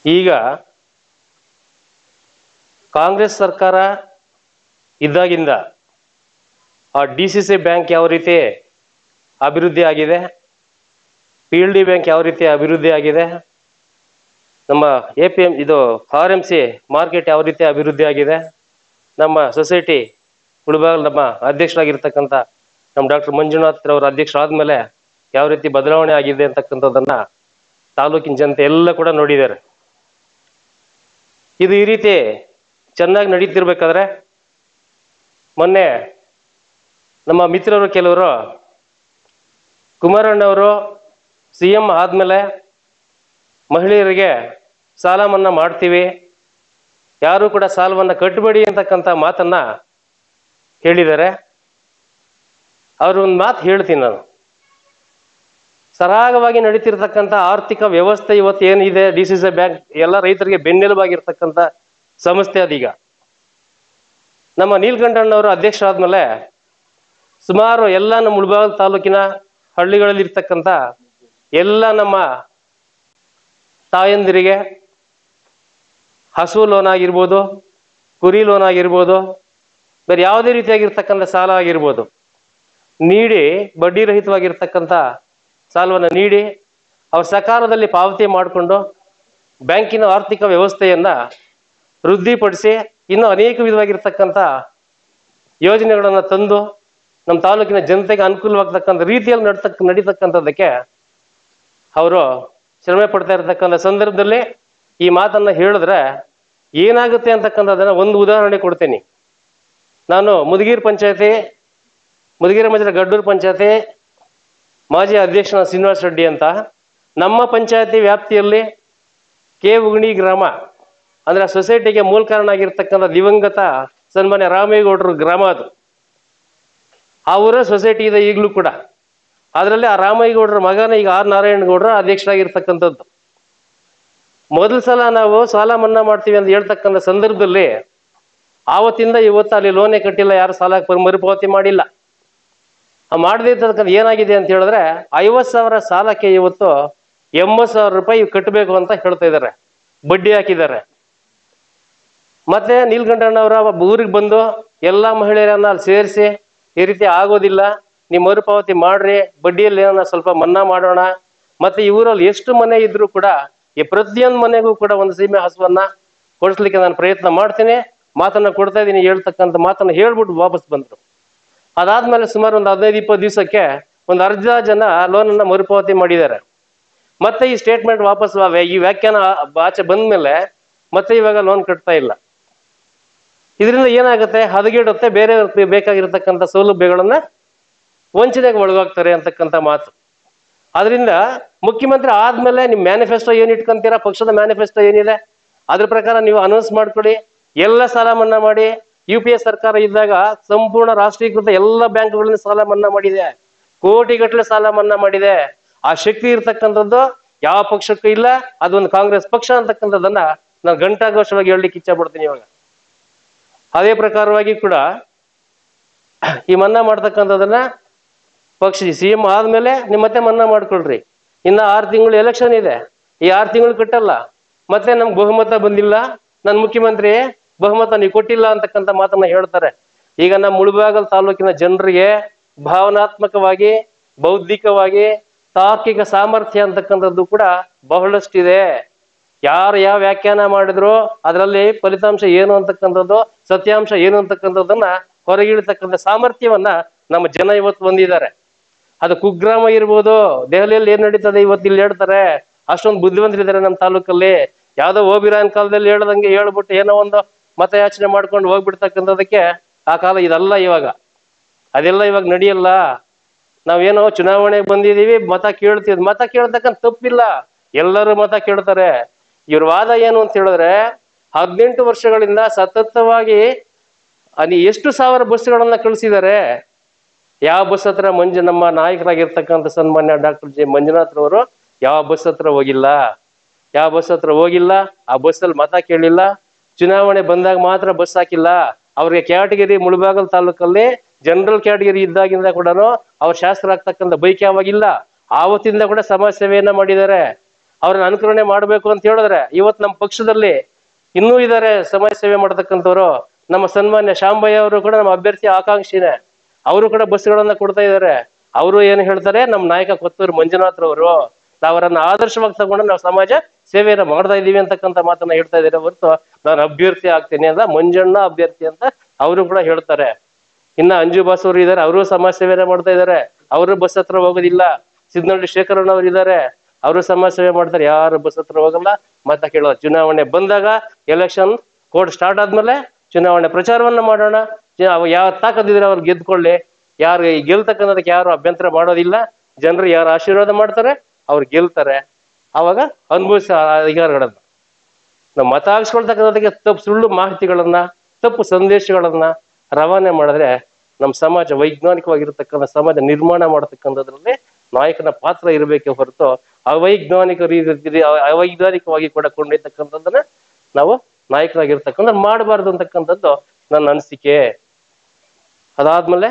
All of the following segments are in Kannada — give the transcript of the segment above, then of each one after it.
ಈಗ ಕಾಂಗ್ರೆಸ್ ಸರ್ಕಾರ ಇದ್ದಾಗಿಂದ ಆ ಡಿ ಸಿ ಸಿ ಬ್ಯಾಂಕ್ ಯಾವ ರೀತಿ ಅಭಿವೃದ್ಧಿ ಆಗಿದೆ ಪಿ ಎಲ್ ಡಿ ಬ್ಯಾಂಕ್ ಯಾವ ರೀತಿ ಅಭಿವೃದ್ಧಿ ಆಗಿದೆ ನಮ್ಮ ಎ ಪಿ ಎಂ ಇದು ಆರ್ ಎಂ ಸಿ ಮಾರ್ಕೆಟ್ ಯಾವ ರೀತಿ ಅಭಿವೃದ್ಧಿ ಆಗಿದೆ ನಮ್ಮ ಸೊಸೈಟಿ ಉಳಬಾಗಲ್ ನಮ್ಮ ಅಧ್ಯಕ್ಷರಾಗಿರ್ತಕ್ಕಂಥ ನಮ್ಮ ಡಾಕ್ಟರ್ ಮಂಜುನಾಥ್ ಅವರ ಅಧ್ಯಕ್ಷರಾದ್ಮೇಲೆ ಯಾವ ರೀತಿ ಬದಲಾವಣೆ ಆಗಿದೆ ಅಂತಕ್ಕಂಥದ್ದನ್ನ ತಾಲೂಕಿನ ಜನತೆ ಎಲ್ಲ ಕೂಡ ನೋಡಿದ್ದಾರೆ ಇದು ಈ ರೀತಿ ಚೆನ್ನಾಗಿ ನಡೀತಿರ್ಬೇಕಾದ್ರೆ ಮೊನ್ನೆ ನಮ್ಮ ಮಿತ್ರರು ಕೆಲವರು ಕುಮಾರಣ್ಣವರು ಸಿ ಎಂ ಆದಮೇಲೆ ಮಹಿಳೆಯರಿಗೆ ಸಾಲ ಮನ್ನಾ ಮಾಡ್ತೀವಿ ಯಾರು ಕೂಡ ಸಾಲವನ್ನು ಕಟ್ಟಬೇಡಿ ಅಂತಕ್ಕಂಥ ಮಾತನ್ನ ಹೇಳಿದ್ದಾರೆ ಅವರು ಒಂದು ಮಾತು ಹೇಳ್ತೀನಿ ನಾನು ಸರಾಗವಾಗಿ ನಡೀತಿರ್ತಕ್ಕಂಥ ಆರ್ಥಿಕ ವ್ಯವಸ್ಥೆ ಇವತ್ತು ಏನಿದೆ ಡಿ ಸಿ ಸಿ ಬ್ಯಾಂಕ್ ಎಲ್ಲ ರೈತರಿಗೆ ಬೆನ್ನೆಲುಬಾಗಿರ್ತಕ್ಕಂಥ ಸಂಸ್ಥೆ ಅದೀಗ ನಮ್ಮ ನೀಲ್ಕಂಠಣ್ಣವರು ಅಧ್ಯಕ್ಷರಾದ್ಮೇಲೆ ಸುಮಾರು ಎಲ್ಲ ನಮ್ಮ ಮುಳಬಾಗಿಲು ತಾಲೂಕಿನ ಹಳ್ಳಿಗಳಲ್ಲಿ ಇರ್ತಕ್ಕಂಥ ಎಲ್ಲ ನಮ್ಮ ತಾಯಂದಿರಿಗೆ ಹಸು ಲೋನ್ ಆಗಿರ್ಬೋದು ಕುರಿ ಲೋನ್ ಆಗಿರ್ಬೋದು ಬೇರೆ ಯಾವುದೇ ರೀತಿಯಾಗಿರ್ತಕ್ಕಂಥ ಸಾಲ ಆಗಿರ್ಬೋದು ನೀಡಿ ಬಡ್ಡಿ ರಹಿತವಾಗಿರ್ತಕ್ಕಂಥ ಸಾಲವನ್ನು ನೀಡಿ ಅವ್ರ ಸಕಾಲದಲ್ಲಿ ಪಾವತಿ ಮಾಡಿಕೊಂಡು ಬ್ಯಾಂಕಿನ ಆರ್ಥಿಕ ವ್ಯವಸ್ಥೆಯನ್ನ ವೃದ್ಧಿಪಡಿಸಿ ಇನ್ನೂ ಅನೇಕ ವಿಧವಾಗಿರ್ತಕ್ಕಂಥ ಯೋಜನೆಗಳನ್ನು ತಂದು ನಮ್ಮ ತಾಲೂಕಿನ ಜನತೆಗೆ ಅನುಕೂಲವಾಗ್ತಕ್ಕಂಥ ರೀತಿಯಲ್ಲಿ ನಡ್ತಕ್ಕ ನಡೀತಕ್ಕಂಥದ್ದಕ್ಕೆ ಅವರು ಶ್ರಮೆ ಪಡ್ತಾ ಇರ್ತಕ್ಕಂಥ ಸಂದರ್ಭದಲ್ಲಿ ಈ ಮಾತನ್ನ ಹೇಳಿದ್ರೆ ಏನಾಗುತ್ತೆ ಅಂತಕ್ಕಂಥದ್ದನ್ನ ಒಂದು ಉದಾಹರಣೆ ಕೊಡ್ತೀನಿ ನಾನು ಮುದಗಿರ್ ಪಂಚಾಯತಿ ಮುದಗಿರ ಮಧ್ಯದ ಗಡ್ಡೂರು ಪಂಚಾಯತಿ ಮಾಜಿ ಅಧ್ಯಕ್ಷನ ಶ್ರೀನಿವಾಸ ರೆಡ್ಡಿ ಅಂತ ನಮ್ಮ ಪಂಚಾಯತಿ ವ್ಯಾಪ್ತಿಯಲ್ಲಿ ಕೆ ಉಗಣಿ ಗ್ರಾಮ ಅಂದ್ರೆ ಆ ಸೊಸೈಟಿಗೆ ಮೂಲ ಕಾರಣ ಆಗಿರ್ತಕ್ಕಂಥ ದಿವಂಗತ ಸನ್ಮಾನ್ಯ ರಾಮೇಗೌಡರ ಗ್ರಾಮ ಅದು ಆ ಊರ ಸೊಸೈಟಿ ಇದೆ ಈಗಲೂ ಕೂಡ ಅದರಲ್ಲಿ ಆ ರಾಮೇಗೌಡರ ಮಗನ ಈಗ ಆರ್ ನಾರಾಯಣಗೌಡರ ಅಧ್ಯಕ್ಷರಾಗಿರ್ತಕ್ಕಂಥದ್ದು ಮೊದಲ ಸಲ ನಾವು ಸಾಲ ಮನ್ನಾ ಮಾಡ್ತೀವಿ ಅಂತ ಹೇಳ್ತಕ್ಕಂಥ ಸಂದರ್ಭದಲ್ಲಿ ಆವತ್ತಿಂದ ಇವತ್ತು ಅಲ್ಲಿ ಲೋನೇ ಕಟ್ಟಿಲ್ಲ ಯಾರು ಸಾಲ ಪ- ಮರುಪಾವತಿ ಮಾಡಿಲ್ಲ ಆ ಮಾಡದೇ ಇರ್ತಕ್ಕಂಥ ಏನಾಗಿದೆ ಅಂತ ಹೇಳಿದ್ರೆ ಐವತ್ತು ಸಾವಿರ ಸಾಲಕ್ಕೆ ಇವತ್ತು ಎಂಬತ್ತು ಸಾವಿರ ರೂಪಾಯಿ ಕಟ್ಟಬೇಕು ಅಂತ ಹೇಳ್ತಾ ಇದ್ದಾರೆ ಬಡ್ಡಿ ಹಾಕಿದ್ದಾರೆ ಮತ್ತೆ ನೀಲ್ಕಂಠಣ್ಣವರ ಊರಿಗೆ ಬಂದು ಎಲ್ಲಾ ಮಹಿಳೆಯರನ್ನ ಅಲ್ಲಿ ಸೇರಿಸಿ ಈ ರೀತಿ ಆಗೋದಿಲ್ಲ ನೀವು ಮರುಪಾವತಿ ಮಾಡ್ರಿ ಬಡ್ಡಿಯಲ್ಲಿ ಏನನ್ನ ಸ್ವಲ್ಪ ಮನ್ನಾ ಮಾಡೋಣ ಮತ್ತೆ ಈ ಊರಲ್ಲಿ ಎಷ್ಟು ಮನೆ ಇದ್ರೂ ಕೂಡ ಈ ಪ್ರತಿಯೊಂದು ಮನೆಗೂ ಕೂಡ ಒಂದು ಸೀಮೆ ಹಸುವನ್ನ ಕೊಡಿಸ್ಲಿಕ್ಕೆ ನಾನು ಪ್ರಯತ್ನ ಮಾಡ್ತೀನಿ ಮಾತನ್ನ ಕೊಡ್ತಾ ಇದ್ದೀನಿ ಹೇಳ್ತಕ್ಕಂಥ ಮಾತನ್ನ ಹೇಳ್ಬಿಟ್ಟು ವಾಪಸ್ ಬಂದ್ರು ಅದಾದ್ಮೇಲೆ ಸುಮಾರು ಒಂದು ಹದಿನೈದು ಇಪ್ಪತ್ತು ದಿವಸಕ್ಕೆ ಒಂದು ಅರ್ಧ ಜನ ಲೋನ್ ಅನ್ನ ಮರುಪಾವತಿ ಮಾಡಿದ್ದಾರೆ ಮತ್ತೆ ಈ ಸ್ಟೇಟ್ಮೆಂಟ್ ವಾಪಸ್ ವಾ- ಈ ವ್ಯಾಖ್ಯಾನ ಆಚೆ ಬಂದ್ಮೇಲೆ ಮತ್ತೆ ಇವಾಗ ಲೋನ್ ಕಟ್ತಾ ಇಲ್ಲ ಇದರಿಂದ ಏನಾಗುತ್ತೆ ಹದಗೆಡುತ್ತೆ ಬೇರೆ ಬೇಕಾಗಿರ್ತಕ್ಕಂಥ ಸೌಲಭ್ಯಗಳನ್ನ ವಂಚನೆಗೆ ಒಳಗಾಗ್ತಾರೆ ಅಂತಕ್ಕಂಥ ಮಾತು ಅದರಿಂದ ಮುಖ್ಯಮಂತ್ರಿ ಆದ್ಮೇಲೆ ನಿಮ್ ಮ್ಯಾನಿಫೆಸ್ಟೋ ಏನ್ ಇಟ್ಕೊಂತೀರಾ ಪಕ್ಷದ ಮ್ಯಾನಿಫೆಸ್ಟೋ ಏನಿದೆ ಅದ್ರ ಪ್ರಕಾರ ನೀವು ಅನೌನ್ಸ್ ಮಾಡ್ಕೊಡಿ ಎಲ್ಲ ಸಾಲ ಮನ್ನಾ ಮಾಡಿ ಯು ಪಿ ಎ ಸರ್ಕಾರ ಇದ್ದಾಗ ಸಂಪೂರ್ಣ ರಾಷ್ಟ್ರೀಕೃತ ಎಲ್ಲ ಬ್ಯಾಂಕ್ಗಳನ್ನ ಸಾಲ ಮನ್ನಾ ಮಾಡಿದೆ ಕೋಟಿಗಟ್ಟಲೆ ಸಾಲ ಮನ್ನಾ ಮಾಡಿದೆ ಆ ಶಕ್ತಿ ಇರ್ತಕ್ಕಂಥದ್ದು ಯಾವ ಪಕ್ಷಕ್ಕೂ ಇಲ್ಲ ಅದೊಂದು ಕಾಂಗ್ರೆಸ್ ಪಕ್ಷ ಅಂತಕ್ಕಂಥದ್ದನ್ನ ನಾನು ಗಂಟಾಘೋಷವಾಗಿ ಹೇಳಲಿಕ್ಕೆ ಇಚ್ಛೆ ಪಡ್ತೀನಿ ಇವಾಗ ಅದೇ ಪ್ರಕಾರವಾಗಿ ಕೂಡ ಈ ಮನ್ನಾ ಮಾಡ್ತಕ್ಕಂಥದ್ದನ್ನ ಪಕ್ಷ ಸಿ ಎಂ ಆದ್ಮೇಲೆ ನೀವು ಮತ್ತೆ ಮನ್ನಾ ಮಾಡ್ಕೊಳ್ರಿ ಇನ್ನ ಆರು ತಿಂಗಳು ಎಲೆಕ್ಷನ್ ಇದೆ ಈ ಆರು ತಿಂಗಳು ಕಟ್ಟಲ್ಲ ಮತ್ತೆ ನಮ್ಗೆ ಬಹುಮತ ಬಂದಿಲ್ಲ ನನ್ನ ಮುಖ್ಯಮಂತ್ರಿ ಬಹುಮತ ನೀವು ಕೊಟ್ಟಿಲ್ಲ ಅಂತಕ್ಕಂಥ ಮಾತನ್ನ ಹೇಳ್ತಾರೆ ಈಗ ನಮ್ಮ ಮುಳಬಾಗಲ್ ತಾಲೂಕಿನ ಜನರಿಗೆ ಭಾವನಾತ್ಮಕವಾಗಿ ಬೌದ್ಧಿಕವಾಗಿ ತಾರ್ಕಿಕ ಸಾಮರ್ಥ್ಯ ಅಂತಕ್ಕಂಥದ್ದು ಕೂಡ ಬಹಳಷ್ಟಿದೆ ಯಾರು ಯಾವ ವ್ಯಾಖ್ಯಾನ ಮಾಡಿದ್ರು ಅದರಲ್ಲಿ ಫಲಿತಾಂಶ ಏನು ಅಂತಕ್ಕಂಥದ್ದು ಸತ್ಯಾಂಶ ಏನು ಅಂತಕ್ಕಂಥದ್ದನ್ನ ಹೊರಗಿಡ್ತಕ್ಕಂಥ ಸಾಮರ್ಥ್ಯವನ್ನ ನಮ್ಮ ಜನ ಇವತ್ತು ಹೊಂದಿದ್ದಾರೆ ಅದು ಕುಗ್ರಾಮ ಇರ್ಬೋದು ದೆಹಲಿಯಲ್ಲಿ ಏನ್ ನಡೀತದೆ ಇವತ್ತು ಇಲ್ಲಿ ಹೇಳ್ತಾರೆ ಅಷ್ಟೊಂದು ಬುದ್ಧಿವಂತರಿದ್ದಾರೆ ನಮ್ಮ ತಾಲೂಕಲ್ಲಿ ಯಾವ್ದೋ ಓಬಿರಾಯನ್ ಕಾಲದಲ್ಲಿ ಹೇಳ್ದಂಗೆ ಹೇಳ್ಬಿಟ್ಟು ಏನೋ ಒಂದು ಮತಯಾಚನೆ ಮಾಡ್ಕೊಂಡು ಹೋಗ್ಬಿಡ್ತಕ್ಕಂಥದಕ್ಕೆ ಆ ಕಾಲ ಇದಲ್ಲ ಇವಾಗ ಅದೆಲ್ಲ ಇವಾಗ ನಡೆಯಲ್ಲ ನಾವೇನೋ ಚುನಾವಣೆಗೆ ಬಂದಿದೀವಿ ಮತ ಕೇಳ್ತೀವಿ ಮತ ಕೇಳ್ತಕ್ಕಂಥ ತಪ್ಪಿಲ್ಲ ಎಲ್ಲರೂ ಮತ ಕೇಳ್ತಾರೆ ಇವ್ರ ವಾದ ಏನು ಅಂತ ಹೇಳಿದ್ರೆ ಹದಿನೆಂಟು ವರ್ಷಗಳಿಂದ ಸತತವಾಗಿ ಅಲ್ಲಿ ಎಷ್ಟು ಸಾವಿರ ಬಸ್ಗಳನ್ನ ಕಳಿಸಿದ್ದಾರೆ ಯಾವ ಬಸ್ ಹತ್ರ ಮಂಜು ನಮ್ಮ ನಾಯಕರಾಗಿರ್ತಕ್ಕಂಥ ಸನ್ಮಾನ್ಯ ಡಾಕ್ಟರ್ ಜೆ ಮಂಜುನಾಥ್ರವರು ಯಾವ ಬಸ್ ಹತ್ರ ಹೋಗಿಲ್ಲ ಯಾವ ಬಸ್ ಹತ್ರ ಹೋಗಿಲ್ಲ ಆ ಬಸ್ಸಲ್ಲಿ ಮತ ಕೇಳಿಲ್ಲ ಚುನಾವಣೆ ಬಂದಾಗ ಮಾತ್ರ ಬಸ್ ಹಾಕಿಲ್ಲ ಅವ್ರಿಗೆ ಕ್ಯಾಟಗಿರಿ ಮುಳಬಾಗಲ್ ತಾಲೂಕಲ್ಲಿ ಜನರಲ್ ಕ್ಯಾಟಗಿರಿ ಇದ್ದಾಗಿಂದ ಕೂಡ ಅವ್ರ ಶಾಸ್ತ್ರ ಆಗ್ತಕ್ಕಂಥ ಬೈಕ್ ಯಾವಾಗಿಲ್ಲ ಆವತ್ತಿಂದ ಕೂಡ ಸಮಾಜ ಸೇವೆಯನ್ನ ಮಾಡಿದ್ದಾರೆ ಅವ್ರನ್ನ ಅನುಕರಣೆ ಮಾಡಬೇಕು ಅಂತ ಹೇಳಿದ್ರೆ ಇವತ್ತು ನಮ್ಮ ಪಕ್ಷದಲ್ಲಿ ಇನ್ನೂ ಇದ್ದಾರೆ ಸಮಾಜ ಸೇವೆ ಮಾಡತಕ್ಕಂಥವ್ರು ನಮ್ಮ ಸನ್ಮಾನ್ಯ ಶಾಂಬಯ್ಯ ಅವರು ಕೂಡ ನಮ್ಮ ಅಭ್ಯರ್ಥಿ ಆಕಾಂಕ್ಷಿನೇ ಅವರು ಕೂಡ ಬಸ್ಗಳನ್ನ ಕೊಡ್ತಾ ಇದ್ದಾರೆ ಅವರು ಏನು ಹೇಳ್ತಾರೆ ನಮ್ಮ ನಾಯಕ ಕೊತ್ತೂರು ಮಂಜುನಾಥ್ ರವರು ಅವರನ್ನ ಆದರ್ಶವಾಗಿ ತಗೊಂಡು ನಾವು ಸಮಾಜ ಸೇವೆಯನ್ನ ಮಾಡ್ತಾ ಇದೀವಿ ಅಂತಕ್ಕಂಥ ಮಾತನ್ನ ಹೇಳ್ತಾ ಇದ್ದಾರೆ ಹೊರತು ನಾನು ಅಭ್ಯರ್ಥಿ ಆಗ್ತೀನಿ ಅಂತ ಮಂಜಣ್ಣ ಅಭ್ಯರ್ಥಿ ಅಂತ ಅವರು ಕೂಡ ಹೇಳ್ತಾರೆ ಇನ್ನ ಅಂಜು ಬಾಸ್ ಅವರು ಇದ್ದಾರೆ ಅವರು ಸಮಾಜ ಸೇವೆನ ಮಾಡ್ತಾ ಇದ್ದಾರೆ ಅವರು ಬಸ್ ಹತ್ರ ಹೋಗೋದಿಲ್ಲ ಸಿದ್ನಳ್ಳಿ ಶೇಖರಣ್ಣ ಅವರು ಇದ್ದಾರೆ ಅವರು ಸಮಾಜ ಸೇವೆ ಮಾಡ್ತಾರೆ ಯಾರು ಬಸ್ ಹತ್ರ ಹೋಗಲ್ಲ ಮತ ಕೇಳೋ ಚುನಾವಣೆ ಬಂದಾಗ ಎಲೆಕ್ಷನ್ ಕೋಡ್ ಸ್ಟಾರ್ಟ್ ಆದ್ಮೇಲೆ ಚುನಾವಣೆ ಪ್ರಚಾರವನ್ನ ಮಾಡೋಣ ಜ- ಅವ ಯಾವ ತಾಕತ್ತಿದ್ರೆ ಅವ್ರು ಗೆದ್ಕೊಳ್ಳಿ ಯಾರು ಈ ಗೆಲ್ತಕ್ಕಂಥದಕ್ಕೆ ಯಾರು ಅಭ್ಯಂತರ ಮಾಡೋದಿಲ್ಲ ಜನರು ಯಾರು ಆಶೀರ್ವಾದ ಮಾಡ್ತಾರೆ ಅವ್ರು ಗೆಲ್ತಾರೆ ಅವಾಗ ಅನುಭವಿಸ ಅಧಿಕಾರಗಳನ್ನ ನಾವು ಮತ ಹಾಕ್ಸ್ಕೊಳ್ತಕ್ಕಂಥದಕ್ಕೆ ತಪ್ಪು ಸುಳ್ಳು ಮಾಹಿತಿಗಳನ್ನ ತಪ್ಪು ಸಂದೇಶಗಳನ್ನ ರವಾನೆ ಮಾಡಿದ್ರೆ ನಮ್ಮ ಸಮಾಜ ವೈಜ್ಞಾನಿಕವಾಗಿರ್ತಕ್ಕಂಥ ಸಮಾಜ ನಿರ್ಮಾಣ ಮಾಡತಕ್ಕಂಥದ್ರಲ್ಲಿ ನಾಯಕನ ಪಾತ್ರ ಇರಬೇಕೆ ಹೊರತು ಅವೈಜ್ಞಾನಿಕ ರೀತಿ ಅವೈಜ್ಞಾನಿಕವಾಗಿ ಕೂಡ ಕೊಂಡೊಯ್ತಕ್ಕಂಥದ್ದನ್ನ ನಾವು ನಾಯಕರಾಗಿರ್ತಕ್ಕಂಥ ಮಾಡಬಾರ್ದು ಅಂತಕ್ಕಂಥದ್ದು ನನ್ನ ಅನಿಸಿಕೆ ಅದಾದ್ಮೇಲೆ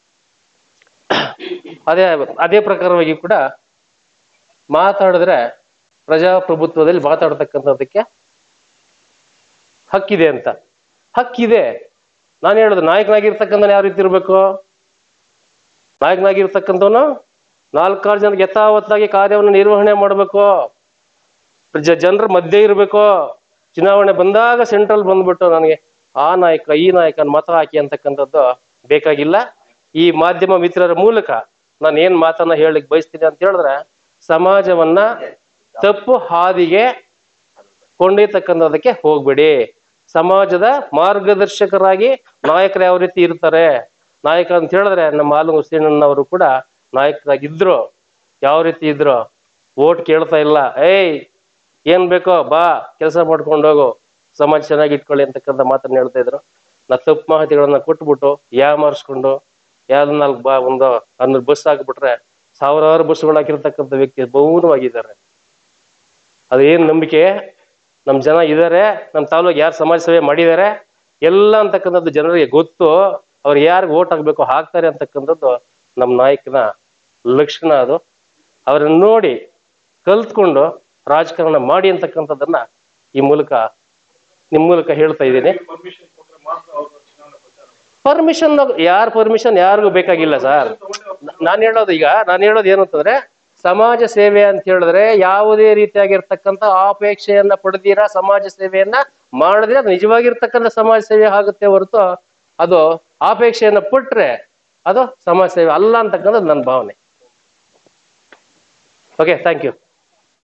ಅದೇ ಅದೇ ಪ್ರಕಾರವಾಗಿ ಕೂಡ ಮಾತಾಡಿದ್ರೆ ಪ್ರಜಾಪ್ರಭುತ್ವದಲ್ಲಿ ಮಾತಾಡ್ತಕ್ಕಂಥದ್ದಕ್ಕೆ ಹಕ್ಕಿದೆ ಅಂತ ಹಕ್ಕಿದೆ ನಾನು ಹೇಳೋದು ನಾಯಕನಾಗಿರ್ತಕ್ಕಂಥ ಯಾವ ರೀತಿ ಇರಬೇಕು ನಾಯಕನಾಗಿರ್ತಕ್ಕಂಥವನು ನಾಲ್ಕಾರು ಜನಕ್ಕೆ ಯಥಾವತ್ತಾಗಿ ಕಾರ್ಯವನ್ನು ನಿರ್ವಹಣೆ ಮಾಡಬೇಕು ಜನರ ಮಧ್ಯೆ ಇರಬೇಕು ಚುನಾವಣೆ ಬಂದಾಗ ಸೆಂಟ್ರಲ್ ಬಂದ್ಬಿಟ್ಟು ನನಗೆ ಆ ನಾಯಕ ಈ ನಾಯಕನ ಮತ ಹಾಕಿ ಅಂತಕ್ಕಂಥದ್ದು ಬೇಕಾಗಿಲ್ಲ ಈ ಮಾಧ್ಯಮ ಮಿತ್ರರ ಮೂಲಕ ನಾನು ಏನ್ ಮಾತನ್ನ ಹೇಳಲಿಕ್ಕೆ ಬಯಸ್ತೀನಿ ಅಂತ ಹೇಳಿದ್ರೆ ಸಮಾಜವನ್ನ ತಪ್ಪು ಹಾದಿಗೆ ಕೊಂಡೊಯ್ತಕ್ಕಂಥದಕ್ಕೆ ಹೋಗ್ಬೇಡಿ ಸಮಾಜದ ಮಾರ್ಗದರ್ಶಕರಾಗಿ ನಾಯಕರು ಯಾವ ರೀತಿ ಇರ್ತಾರೆ ನಾಯಕ ಅಂತ ಹೇಳಿದ್ರೆ ನಮ್ಮ ಹಾಲು ಹುಸೇನಣ್ಣವರು ಕೂಡ ನಾಯಕರಾಗಿದ್ರು ಯಾವ ರೀತಿ ಇದ್ರು ಓಟ್ ಕೇಳ್ತಾ ಇಲ್ಲ ಏಯ್ ಏನ್ ಬೇಕೋ ಬಾ ಕೆಲಸ ಮಾಡ್ಕೊಂಡು ಹೋಗು ಸಮಾಜ ಚೆನ್ನಾಗಿ ಇಟ್ಕೊಳ್ಳಿ ಅಂತಕ್ಕಂಥ ಮಾತನ್ನ ಹೇಳ್ತಾ ಇದ್ರು ನಾ ತಪ್ಪು ಮಾಹಿತಿಗಳನ್ನ ಕೊಟ್ಬಿಟ್ಟು ಯಾಮಾರಿಸ್ಕೊಂಡು ಯಾವ್ದು ನಾಲ್ಕು ಬಾ ಒಂದು ಹನ್ನೊಂದು ಬಸ್ ಹಾಕ್ಬಿಟ್ರೆ ಸಾವಿರಾರು ಬಸ್ಗಳು ಹಾಕಿರ್ತಕ್ಕಂಥ ವ್ಯಕ್ತಿ ಮೌನವಾಗಿದ್ದಾರೆ ಅದೇನ್ ನಂಬಿಕೆ ನಮ್ಮ ಜನ ಇದ್ದಾರೆ ನಮ್ಮ ತಾಲೂಕು ಯಾರು ಸಮಾಜ ಸೇವೆ ಮಾಡಿದ್ದಾರೆ ಎಲ್ಲ ಅಂತಕ್ಕಂಥದ್ದು ಜನರಿಗೆ ಗೊತ್ತು ಅವ್ರು ಯಾರಿಗೆ ಓಟ್ ಹಾಕ್ಬೇಕು ಹಾಕ್ತಾರೆ ಅಂತಕ್ಕಂಥದ್ದು ನಮ್ಮ ನಾಯಕನ ಲಕ್ಷಣ ಅದು ಅವ್ರನ್ನ ನೋಡಿ ಕಲ್ತ್ಕೊಂಡು ರಾಜಕಾರಣ ಮಾಡಿ ಅಂತಕ್ಕಂಥದ್ದನ್ನ ಈ ಮೂಲಕ ನಿಮ್ ಮೂಲಕ ಹೇಳ್ತಾ ಇದ್ದೀನಿ ಪರ್ಮಿಷನ್ ಕೊಟ್ರೆ ಮಾತ್ರ ಅವರು ಚುನಾವಣೆ ಪ್ರಚಾರ ಮಾಡ್ತಾರೆ. ಪರ್ಮಿಷನ್ ಯಾರ ಪರ್ಮಿಷನ್ ಯಾರಿಗೂ ಬೇಕಾಗಿಲ್ಲ ಸರ್ ನಾನು ಹೇಳೋದು ಈಗ ನಾನು ಹೇಳೋದು ಏನು ಅಂತಂದ್ರೆ ಸಮಾಜ ಸೇವೆ ಅಂತ ಹೇಳಿದ್ರೆ ಯಾವುದೇ ರೀತಿಯಾಗಿರ್ತಕ್ಕಂಥ ಅಪೇಕ್ಷೆಯನ್ನ ಪಡೆದಿರ ಸಮಾಜ ಸೇವೆಯನ್ನ ಮಾಡಿದ್ರೆ ಅದು ನಿಜವಾಗಿರ್ತಕ್ಕಂಥ ಸಮಾಜ ಸೇವೆ ಆಗುತ್ತೆ ಹೊರತು ಅದು ಅಪೇಕ್ಷೆಯನ್ನ ಪಟ್ರೆ ಅದು ಸಮಾಜ ಸೇವೆ ಅಲ್ಲ ಅಂತಕ್ಕಂಥದ್ದು ನನ್ನ ಭಾವನೆ ಓಕೆ ಥ್ಯಾಂಕ್ ಯು